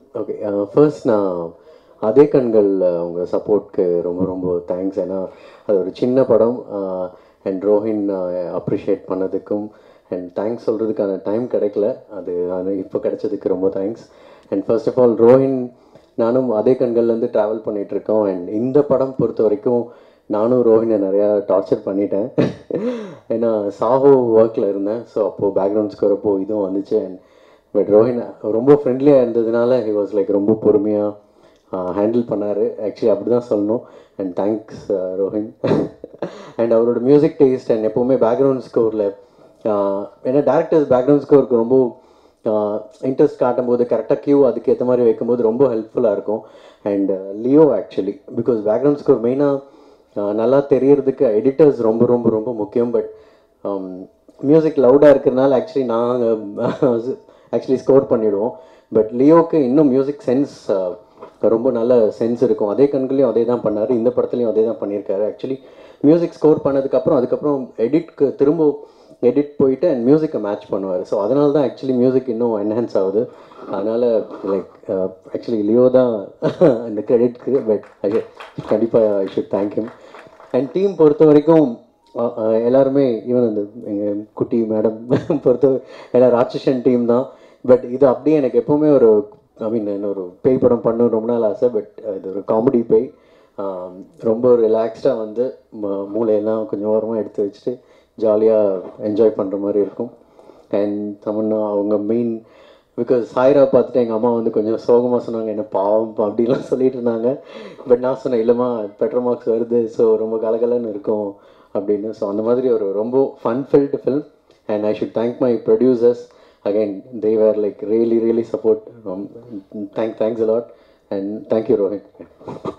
okay first நான் அதே கண்கள் உங்கள் சப்போர்ட்க்கு ரொம்ப ரொம்ப தேங்க்ஸ் ஏன்னா அது ஒரு சின்ன படம் அண்ட் ரோஹின் அப்ரிஷியேட் பண்ணதுக்கும் அண்ட் தேங்க்ஸ் சொல்கிறதுக்கான டைம் கிடைக்கல அது அது இப்போ கிடைச்சதுக்கு ரொம்ப thanks and first of all Rohin நானும் அதே கண்கள்லேருந்து ட்ராவல் பண்ணிகிட்ருக்கோம் அண்ட் இந்த படம் பொறுத்த வரைக்கும் நானும் ரோஹினை நிறையா டார்ச்சர் பண்ணிட்டேன் ஏன்னா சாஹோ ஒர்க்கில் இருந்தேன் ஸோ அப்போது பேக்ரவுண்ட் ஸ்கோர் அப்போ இதுவும் வந்துச்சு அண்ட் பட் ரோஹின் ரொம்ப ஃப்ரெண்ட்லியாக இருந்ததுனால ஹி வாஸ் லைக் ரொம்ப பொறுமையாக ஹேண்டில் பண்ணார் ஆக்சுவலி அப்படி தான் சொல்லணும் அண்ட் தேங்க்ஸ் ரோஹின் அண்ட் அவரோட மியூசிக் டேஸ்ட் அண்ட் எப்போவுமே பேக்ரவுண்ட் ஸ்கோரில் ஏன்னா டேரக்டர்ஸ் பேக்ரவுண்ட் ஸ்கோருக்கு ரொம்ப இன்ட்ரெஸ்ட் காட்டும்போது கரெக்டாக கியூ அதுக்கு ஏற்ற மாதிரி வைக்கும்போது ரொம்ப ஹெல்ப்ஃபுல்லாக இருக்கும் and Leo actually because background score மெயினாக நல்லா தெரியறதுக்கு எடிட்டர்ஸ் ரொம்ப ரொம்ப ரொம்ப முக்கியம் பட் மியூசிக் லவுடாக இருக்கிறதுனால ஆக்சுவலி நாங்கள் ஆக்சுவலி ஸ்கோர் பண்ணிவிடுவோம் பட் லியோக்கு இன்னும் மியூசிக் சென்ஸ் ரொம்ப நல்ல சென்ஸ் இருக்கும் அதே கண்களையும் அதே தான் பண்ணார் இந்த படத்துலையும் அதே தான் பண்ணியிருக்காரு ஆக்சுவலி மியூசிக் ஸ்கோர் பண்ணதுக்கப்புறம் அதுக்கப்புறம் எடிட்க்கு திரும்ப எடிட் போயிட்டு அண்ட் மியூசிக்கை மேட்ச் பண்ணுவார் ஸோ அதனால தான் ஆக்சுவலி மியூசிக் இன்னும் என்ஹான்ஸ் ஆகுது அதனால் லைக் ஆக்சுவலி லியோ தான் இந்த கிரெடிட்க்கு பட் கண்டிப்பாக I should thank him and team பொறுத்த வரைக்கும் எல்லாருமே ஈவன் அந்த எங்கள் குட்டி மேடம் பொறுத்த எல்லாம் ராட்சசன் டீம் தான் பட் இது அப்படியே எனக்கு எப்போவுமே ஒரு ஐ மீன் ஒரு பேய் படம் பண்ணணும் ரொம்ப நாள் ஆசை பட் இது ஒரு காமெடி பேய் ரொம்ப ரிலாக்ஸ்டாக வந்து மூளையெல்லாம் கொஞ்சம் ஓரமாக எடுத்து வச்சுட்டு ஜாலியாக என்ஜாய் பண்ணுற மாதிரி இருக்கும் அண்ட் தமன்னா அவங்க மெயின் பிகாஸ் சாய்ரா பார்த்துட்டு எங்கள் அம்மா வந்து கொஞ்சம் சோகமாக சொன்னாங்க என்ன பாவம் அப்படிலாம் சொல்லிட்டு இருந்தாங்க பட் நான் சொன்னேன் இல்லைம்மா பெட்ரோல் மார்க்ஸ் வருது ஸோ ரொம்ப கலகலன்னு இருக்கும் அப்படின்னு ஸோ அந்த மாதிரி ஒரு ரொம்ப fun filled film and I should thank my producers again they were like really really support thank thanks a lot and thank you Rohit